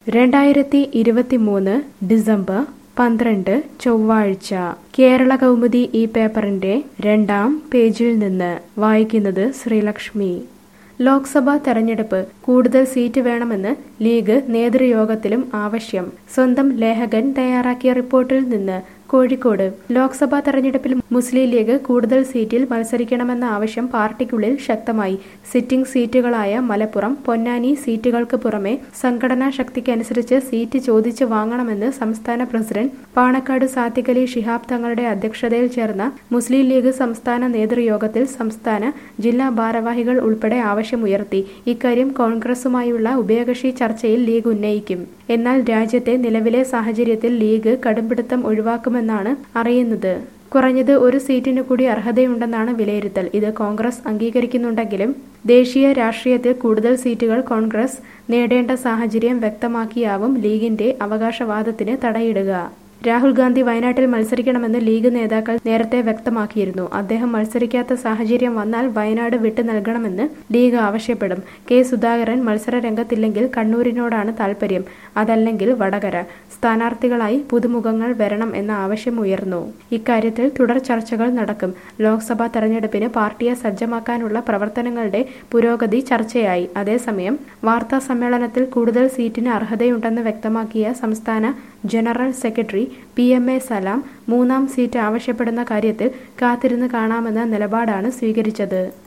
രണ്ടായിരത്തി ഇരുപത്തിമൂന്ന് ഡിസംബർ പന്ത്രണ്ട് ചൊവ്വാഴ്ച കേരള കൗമുദി ഈ പേപ്പറിന്റെ രണ്ടാം പേജിൽ നിന്ന് വായിക്കുന്നത് ശ്രീലക്ഷ്മി ലോക്സഭാ തെരഞ്ഞെടുപ്പ് കൂടുതൽ സീറ്റ് വേണമെന്ന് ലീഗ് നേതൃയോഗത്തിലും ആവശ്യം സ്വന്തം ലേഖകൻ തയ്യാറാക്കിയ റിപ്പോർട്ടിൽ നിന്ന് കോഴിക്കോട് ലോക്സഭാ തെരഞ്ഞെടുപ്പിൽ മുസ്ലിം ലീഗ് കൂടുതൽ സീറ്റിൽ മത്സരിക്കണമെന്ന ആവശ്യം പാർട്ടിക്കുള്ളിൽ ശക്തമായി സിറ്റിംഗ് സീറ്റുകളായ മലപ്പുറം പൊന്നാനി സീറ്റുകൾക്ക് പുറമെ സംഘടനാ ശക്തിക്കനുസരിച്ച് സീറ്റ് ചോദിച്ചു വാങ്ങണമെന്ന് സംസ്ഥാന പ്രസിഡന്റ് പാണക്കാട് സാത്തികലി ശിഹാബ് തങ്ങളുടെ അധ്യക്ഷതയിൽ ചേർന്ന മുസ്ലിം ലീഗ് സംസ്ഥാന നേതൃയോഗത്തിൽ സംസ്ഥാന ജില്ലാ ഭാരവാഹികൾ ഉൾപ്പെടെ ആവശ്യമുയർത്തി ഇക്കാര്യം കോൺഗ്രസുമായുള്ള ഉഭയകക്ഷി ചർച്ചയിൽ ലീഗ് ഉന്നയിക്കും എന്നാൽ രാജ്യത്തെ നിലവിലെ സാഹചര്യത്തിൽ ലീഗ് കടുംപിടുത്തം ഒഴിവാക്കുമെന്നാണ് അറിയുന്നത് കുറഞ്ഞത് ഒരു സീറ്റിനു കൂടി അർഹതയുണ്ടെന്നാണ് വിലയിരുത്തൽ ഇത് കോൺഗ്രസ് അംഗീകരിക്കുന്നുണ്ടെങ്കിലും ദേശീയ രാഷ്ട്രീയത്തിൽ കൂടുതൽ സീറ്റുകൾ കോൺഗ്രസ് നേടേണ്ട സാഹചര്യം വ്യക്തമാക്കിയാവും ലീഗിന്റെ അവകാശവാദത്തിന് തടയിടുക രാഹുൽ ഗാന്ധി വയനാട്ടിൽ മത്സരിക്കണമെന്ന് ലീഗ് നേതാക്കൾ നേരത്തെ വ്യക്തമാക്കിയിരുന്നു അദ്ദേഹം മത്സരിക്കാത്ത സാഹചര്യം വന്നാൽ വയനാട് വിട്ടു നൽകണമെന്ന് ലീഗ് ആവശ്യപ്പെടും കെ സുധാകരൻ മത്സര രംഗത്തില്ലെങ്കിൽ കണ്ണൂരിനോടാണ് താൽപര്യം അതല്ലെങ്കിൽ വടകര സ്ഥാനാർത്ഥികളായി പുതുമുഖങ്ങൾ വരണം എന്ന ആവശ്യം ഉയർന്നു ഇക്കാര്യത്തിൽ തുടർ ചർച്ചകൾ നടക്കും ലോക്സഭാ തെരഞ്ഞെടുപ്പിന് പാർട്ടിയെ സജ്ജമാക്കാനുള്ള പ്രവർത്തനങ്ങളുടെ പുരോഗതി ചർച്ചയായി അതേസമയം വാർത്താ സമ്മേളനത്തിൽ കൂടുതൽ സീറ്റിന് അർഹതയുണ്ടെന്ന് വ്യക്തമാക്കിയ സംസ്ഥാന general secretary P M A Salam മൂന്നാം സീറ്റ് ആവശ്യപ്പെടുന്ന കാര്യത്തിൽ കാത്തിരുന്ന് കാണാമെന്ന നിലപാടാണ് സ്വീകരിച്ചത്